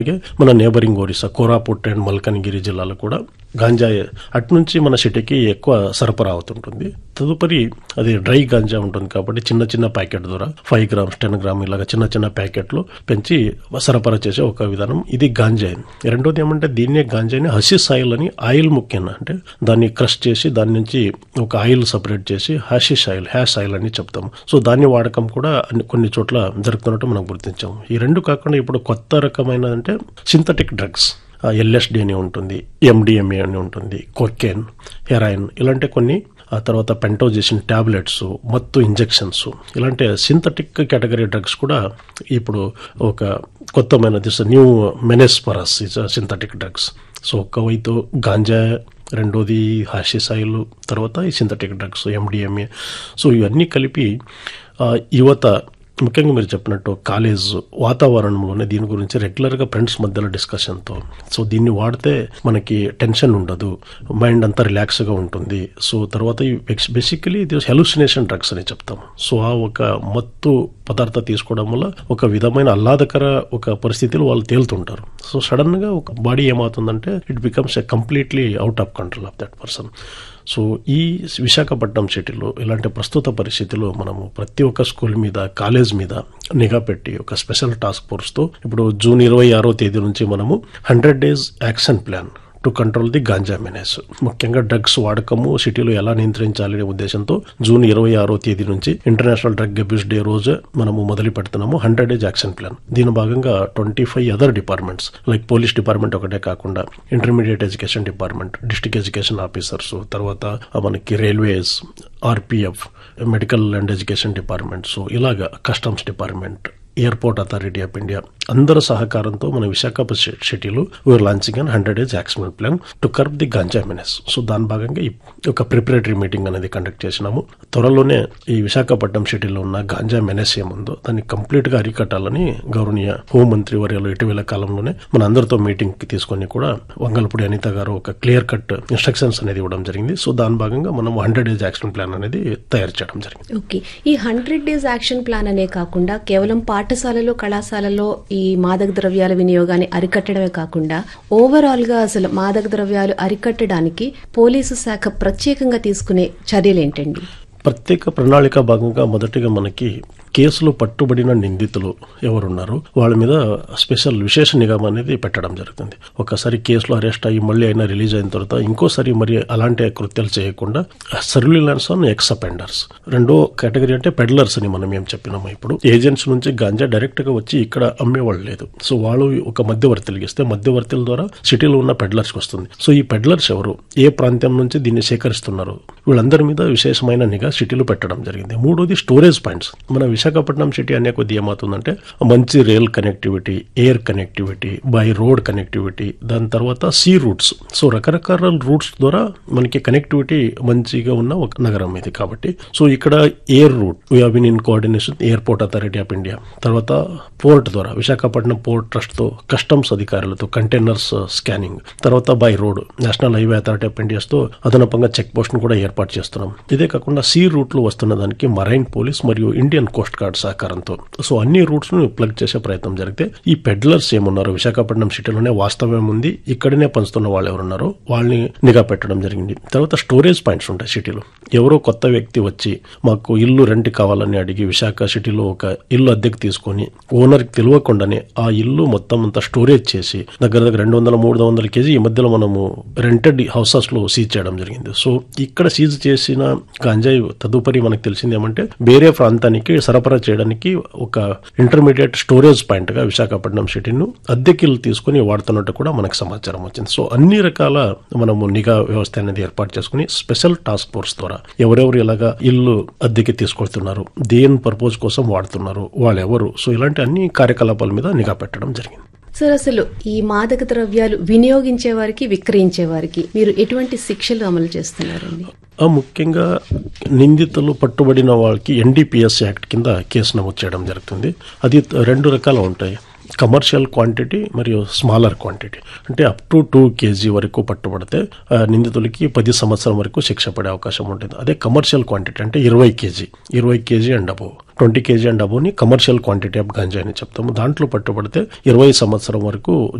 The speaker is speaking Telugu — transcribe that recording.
అలాగే మన నేబరింగ్ ఒరిస్సా కోరాపుట్ అండ్ మల్కనగిరి జిల్లాలో కూడా గాంజా అటు నుంచి మన సిటీకి ఎక్కువ సరఫరా అవుతుంటుంది తదుపరి అది డ్రై గాంజా ఉంటుంది కాబట్టి చిన్న చిన్న ప్యాకెట్ ద్వారా ఫైవ్ గ్రామ్స్ టెన్ గ్రామ్ ఇలాగ చిన్న చిన్న ప్యాకెట్లు పెంచి సరఫరా చేసే ఒక విధానం ఇది గాంజా రెండోది ఏమంటే దీన్నే గాంజాని హసిస్ ఆయిల్ అని ఆయిల్ ముఖ్యంగా అంటే దాన్ని క్రష్ చేసి దాని నుంచి ఒక ఆయిల్ సపరేట్ చేసి హాషిష్ ఆయిల్ హ్యాష్ ఆయిల్ అని చెప్తాము సో దాని వాడకం కూడా అన్ని- కొన్ని చోట్ల జరుగుతున్నట్టు మనం గుర్తించాము ఈ రెండు కాకుండా ఇప్పుడు కొత్త రకమైన అంటే సింథటిక్ డ్రగ్స్ ఎల్ఎస్డి అని ఉంటుంది ఎండిఎంఏ అని ఉంటుంది కొకెన్ హెరాయిన్ ఇలాంటి కొన్ని ఆ తర్వాత పెంటోజేషన్ టాబ్లెట్స్ మత్తు ఇంజెక్షన్స్ ఇలాంటి సింథటిక్ కేటగిరీ డ్రగ్స్ కూడా ఇప్పుడు ఒక కొత్తమైన this new menace perhaps is synthetic drugs so ఒకవైపు గాంజా రెండోది హాషిస్ ఆయిల్ తర్వాత ఈ సింథటిక్ డ్రగ్స్ ఎండిఎంఏ సో ఇవన్నీ కలిపి ఆ, యువత ముఖ్యంగా మీరు చెప్పినట్టు కాలేజ్ వాతావరణంలోనే దీని గురించి రెగ్యులర్గా ఫ్రెండ్స్ మధ్యలో డిస్కషన్తో సో దీన్ని వాడితే మనకి టెన్షన్ ఉండదు మైండ్ అంతా రిలాక్స్గా ఉంటుంది సో తర్వాత బేసికలీ ఇది హెలుసినేషన్ డ్రగ్స్ అని చెప్తాం సో ఆ ఒక మత్తు పదార్థ తీసుకోవడం వల్ల ఒక విధమైన ఆహ్లాదకర ఒక పరిస్థితిలో వాళ్ళు తేలుతుంటారు సో సడన్ గా ఒక బాడీ ఏమవుతుందంటే it becomes a completely out of control of that person so ఈ విశాఖపట్నం సిటీలో ఇలాంటి ప్రస్తుత పరిస్థితిలో మనము ప్రతి ఒక్క స్కూల్ మీద కాలేజ్ మీద నిఘా పెట్టి ఒక స్పెషల్ టాస్క్ ఫోర్స్తో ఇప్పుడు జూన్ ఇరవై ఆరో తేదీ నుంచి మనము hundred days action plan to control the ganja menace ముఖ్యంగా డ్రగ్స్ వాడకము సిటీలో ఎలా నియంత్రించాలనే ఉద్దేశంతో జూన్ ఇరవై ఆరో తేదీ నుంచి ఇంటర్నేషనల్ డ్రగ్ అబ్యూస్ డే రోజు మనము మొదలు పెడుతున్నాము హండ్రెడ్ డేస్ యాక్షన్ ప్లాన్ దీని భాగంగా twenty five other departments like police department ఒకటే కాకుండా intermediate education department district education officers తర్వాత మనకి railways RPF medical and education department so ఇలాగా customs department airport authority of India అందరి సహకారంతో మన విశాఖపట్నం సిటీలో we are launching and hundred days action plan to curb the ganja menace so దాని భాగంగా ఈ ఒక ప్రిపరేటరీ మీటింగ్ అనేది కండక్ట్ చేసినాము త్వరలోనే ఈ విశాఖపట్నం సిటీలో ఉన్న గాంజా మెనెస్ ఏముందో దాన్ని కంప్లీట్ గా అరికట్టాలని గౌరవనీయ హోంమంత్రి వర్యాలు ఇటీవల కాలంలోనే మన అందరితో మీటింగ్ కి తీసుకొని కూడా వంగలపూడి అనిత గారు ఒక క్లియర్ కట్ ఇన్స్ట్రక్షన్స్ అనేది ఇవ్వడం జరిగింది సో దాని భాగంగా మనం హండ్రెడ్ డేస్ యాక్షన్ ప్లాన్ అనేది తయారు చేయడం జరిగింది ఓకే ఈ హండ్రెడ్ డేస్ యాక్షన్ ప్లాన్ అనే కాకుండా కేవలం పాఠశాలలో కళాశాలలో ఈ మాదక ద్రవ్యాల వినియోగాన్ని అరికట్టడమే కాకుండా ఓవరాల్ గా అసలు మాదక ద్రవ్యాలు అరికట్టడానికి పోలీసు శాఖ ప్రత్యేకంగా తీసుకునే చర్యలు ఏంటండి ప్రత్యేక ప్రణాళిక భాగంగా మొదటిగా మనకి కేసులో పట్టుబడిన నిందితులు ఎవరున్నారు వాళ్ళ మీద స్పెషల్ విశేష నిఘా అనేది పెట్టడం జరుగుతుంది ఒకసారి కేసులో అరెస్ట్ అయ్యి మళ్ళీ అయినా రిలీజ్ అయిన తర్వాత ఇంకోసారి మరి అలాంటి కృత్యాలు చేయకుండా సర్విలెన్స్ ఆన్ ఎక్స్ అపెండర్స్ రెండో కేటగిరీ అంటే పెడ్లర్స్ అని మనం ఏం చెప్పినాము ఇప్పుడు ఏజెంట్స్ నుంచి గాంజా డైరెక్ట్ గా వచ్చి ఇక్కడ అమ్మేవాళ్ళు లేదు సో వాళ్ళు ఒక మధ్యవర్తులు ఇస్తే మధ్యవర్తుల ద్వారా సిటీలో ఉన్న పెడ్లర్స్కి వస్తుంది సో ఈ పెడ్లర్స్ ఎవరు ఏ ప్రాంతం నుంచి దీన్ని సేకరిస్తున్నారు వీళ్ళందరి మీద విశేషమైన నిఘా సిటీలో పెట్టడం జరిగింది మూడోది స్టోరేజ్ పాయింట్స్ మన విశాఖపట్నం సిటీ అనే కొద్ది ఏమవుతుందంటే మంచి rail connectivity air connectivity by road connectivity దాని తర్వాత సీ రూట్స్ సో రకరకాల రూట్స్ ద్వారా మనకి కనెక్టివిటీ మంచిగా ఉన్న ఒక నగరం ఇది కాబట్టి సో ఇక్కడ air route win in coordination airport authority of India తర్వాత పోర్ట్ ద్వారా విశాఖపట్నం పోర్ట్ ట్రస్ట్ తో కస్టమ్స్ అధికారులతో కంటైనర్స్ స్కానింగ్ తర్వాత by road national highway authority of India's తో అదనపంగా చెక్ పోస్ట్ ను కూడా ఏర్పాటు చేస్తున్నాం ఇదే కాకుండా సీ రూట్ లో వస్తున్న దానికి మరైన్ పోలీస్ మరియు ఇండియన్ కోస్ట్ గార్డ్ సహకారంతో సో అన్ని రూట్స్ ను ప్లగ్ చేసే ప్రయత్నం జరిగితే ఈ పెడ్లర్స్ ఏమున్నారో విశాఖపట్నం సిటీలోనే వాస్తవం ఉంది ఇక్కడనే పంచుతున్న వాళ్ళు ఎవరున్నారో వాళ్ళని నిఘా పెట్టడం జరిగింది తర్వాత స్టోరేజ్ పాయింట్స్ ఉంటాయి సిటీలో ఎవరో కొత్త వ్యక్తి వచ్చి మాకు ఇల్లు రెంట్ కావాలని అడిగి విశాఖ సిటీలో ఒక ఇల్లు అద్దెకు తీసుకొని ఓనర్ కి తెలియకుండానే ఆ ఇల్లు మొత్తం అంతా స్టోరేజ్ చేసి దగ్గర దగ్గర రెండు వందల మూడు వందల కేజీ ఈ మధ్యలో మనము రెంటెడ్ హౌసెస్ లో సీజ్ చేయడం జరిగింది సో ఇక్కడ సీజ్ చేసిన గంజాయి తదుపరి మనకు తెలిసింది ఏమంటే వేరే ప్రాంతానికి సరఫరా చేయడానికి ఒక ఇంటర్మీడియట్ స్టోరేజ్ పాయింట్ గా విశాఖపట్నం సిటీను అద్దెకిల్లు తీసుకుని వాడుతున్నట్టు కూడా మనకు సమాచారం వచ్చింది సో అన్ని రకాల మనము నిఘా వ్యవస్థ అనేది ఏర్పాటు చేసుకుని స్పెషల్ టాస్క్ ఫోర్స్ ద్వారా ఎవరెవరు ఎలాగా ఇల్లు అద్దెకి తీసుకొస్తున్నారు దేని పర్పస్ కోసం వాడుతున్నారు వాళ్ళెవరు సో ఇలాంటి అన్ని కార్యకలాపాల మీద నిఘా పెట్టడం జరిగింది సార్ అసలు ఈ మాదక ద్రవ్యాలు వినియోగించే వారికి విక్రయించే వారికి మీరు ఎటువంటి శిక్షలు అమలు చేస్తున్నారండి ఆ ముఖ్యంగా నిందితులు పట్టుబడిన వాళ్ళకి ఎన్డీపీఎస్ యాక్ట్ కింద కేసు నమోదు చేయడం జరుగుతుంది అది రెండు రకాలు ఉంటాయి కమర్షియల్ క్వాంటిటీ మరియు స్మాలర్ క్వాంటిటీ అంటే అప్ టు టూ కేజీ వరకు పట్టుబడితే ఆ, నిందితులకి పది సంవత్సరం వరకు శిక్ష పడే అవకాశం ఉంటుంది అదే కమర్షియల్ క్వాంటిటీ అంటే ఇరవై కేజీ ఇరవై KG and above twenty KG and అబోవ్ని కమర్షియల్ క్వాంటిటీ ఆఫ్ గంజా అని చెప్తాము దాంట్లో పట్టుబడితే ఇరవై సంవత్సరం వరకు